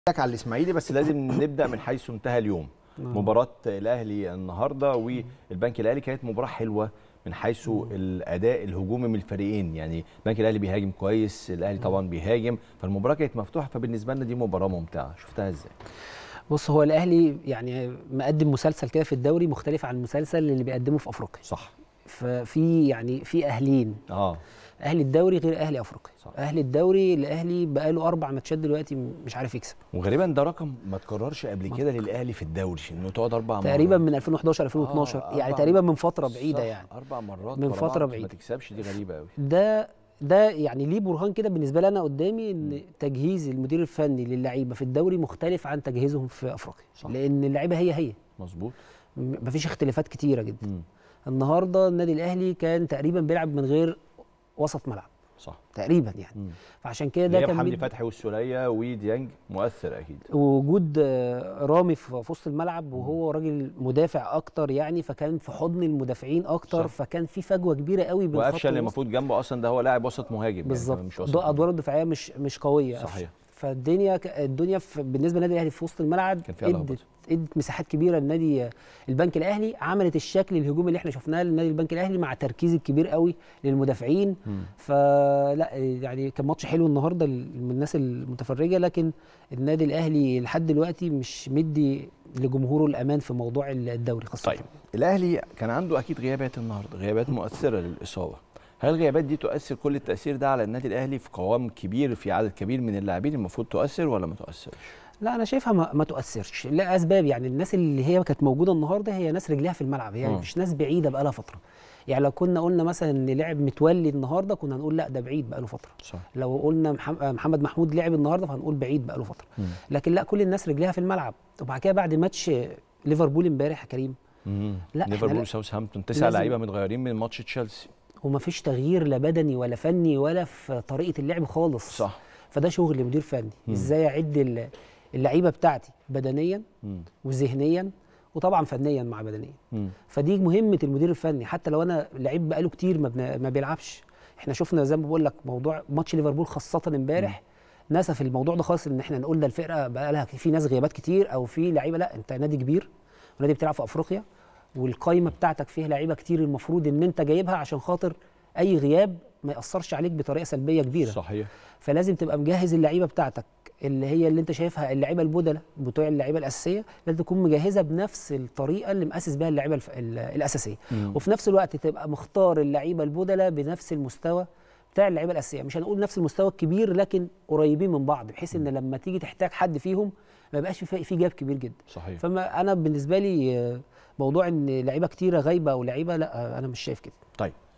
لك على الاسماعيلي بس لازم نبدا من حيث انتهى اليوم مباراه الاهلي النهارده والبنك الاهلي كانت مباراه حلوه من حيث الاداء الهجومي من الفريقين يعني البنك الاهلي بيهاجم كويس الاهلي طبعا بيهاجم فالمباراه كانت مفتوحه فبالنسبه لنا دي مباراه ممتعه شفتها ازاي بص هو الاهلي يعني مقدم مسلسل كده في الدوري مختلف عن المسلسل اللي بيقدمه في افريقيا صح ففي يعني في اهلين اه اهلي الدوري غير اهلي افريقيا صح. اهلي الدوري الاهلي بقاله اربع ماتشات دلوقتي مش عارف يكسب وغالبا ده رقم ما اتكررش قبل كده للاهلي في الدوري انه تقعد اربع مرات تقريبا من 2011 2012 آه، يعني أربع- تقريبا من فتره بعيده صح، يعني اربع مرات من ورا فترة بعض ما بعيدة. تكسبش دي غريبه قوي ده ده يعني ليه برهان كده بالنسبه لي انا قدامي ان تجهيز المدير الفني للعيبه في الدوري مختلف عن تجهيزهم في افريقيا صح. لان اللعيبه هي هي مظبوط م- مفيش اختلافات كتيره جدا مم. النهارده النادي الاهلي كان تقريبا بيلعب من غير وسط ملعب صح تقريبا يعني مم. فعشان كده ده غياب كان حمدي مدي- فتحي والسوليه وديانج مؤثر اكيد وجود آه، رامي في في وسط الملعب وهو راجل مدافع اكتر يعني فكان في حضن المدافعين اكتر صح. فكان في فجوه كبيره قوي بين خط وقفشه اللي الوسط. المفروض جنبه اصلا ده هو لاعب وسط مهاجم يعني بالظبط مش وسط ده مهاجم. ادواره الدفاعيه مش مش قويه صحيح. قفشة. فالدنيا ك- الدنيا في بالنسبه للنادي الاهلي في وسط الملعب كان فيها لخبطة. ادت ادت مساحات كبيره لنادي البنك الاهلي عملت الشكل الهجومي اللي احنا شفناه لنادي البنك الاهلي مع تركيز الكبير قوي للمدافعين مم. فلا يعني كان ماتش حلو النهارده من الناس المتفرجه لكن النادي الاهلي لحد دلوقتي مش مدي لجمهوره الامان في موضوع الدوري خاصه طيب الاهلي كان عنده اكيد غيابات النهارده غيابات مؤثره للاصابه هل الغيابات دي تؤثر كل التاثير ده على النادي الاهلي في قوام كبير في عدد كبير من اللاعبين المفروض تؤثر ولا ما تؤثرش لا انا شايفها ما, ما تؤثرش لاسباب يعني الناس اللي هي كانت موجوده النهارده هي ناس رجليها في الملعب هي مم. مش ناس بعيده بقالها فتره يعني لو كنا قلنا مثلا ان لاعب متولي النهارده كنا هنقول لا ده بعيد بقاله فتره صح لو قلنا محم- محمد محمود لعب النهارده فهنقول بعيد بقاله فتره مم. لكن لا كل الناس رجليها في الملعب وبعد كده بعد ماتش ليفربول امبارح يا كريم مم. لا، إحنا ليفربول لا- وساوثهامبتون تسع لازم- لعيبه متغيرين من ماتش تشيلسي وما فيش تغيير لا بدني ولا فني ولا في طريقه اللعب خالص صح فده شغل مدير فني مم. ازاي اعد ال- اللعيبه بتاعتي بدنيا مم. وذهنيا وطبعا فنيا مع بدنيا مم. فدي مهمه المدير الفني حتى لو انا لعيب بقاله كتير ما, بنا- ما بيلعبش احنا شفنا زي ما بقول لك موضوع ماتش ليفربول خاصه امبارح نسف الموضوع ده خالص ان احنا نقول ده الفرقه بقى لها في ناس غيابات كتير او في لعيبه لا انت نادي كبير ونادي بتلعب في افريقيا والقايمه بتاعتك فيها لعيبه كتير المفروض ان انت جايبها عشان خاطر اي غياب ما ياثرش عليك بطريقه سلبيه كبيره صحيح فلازم تبقى مجهز اللعيبه بتاعتك اللي هي اللي انت شايفها اللعيبه البدله بتوع اللعيبه الاساسيه لازم تكون مجهزه بنفس الطريقه اللي مؤسس بها اللعيبه الف... ال- الاساسيه مم. وفي نفس الوقت تبقى مختار اللعيبه البدله بنفس المستوى بتاع اللعيبه الاساسيه مش هنقول نفس المستوى الكبير لكن قريبين من بعض بحيث ان لما تيجي تحتاج حد فيهم ما يبقاش في في جاب كبير جدا صحيح فما انا بالنسبه لي آه، موضوع ان لعيبه كتيره غايبه او لعيبه لا آه، انا مش شايف كده طيب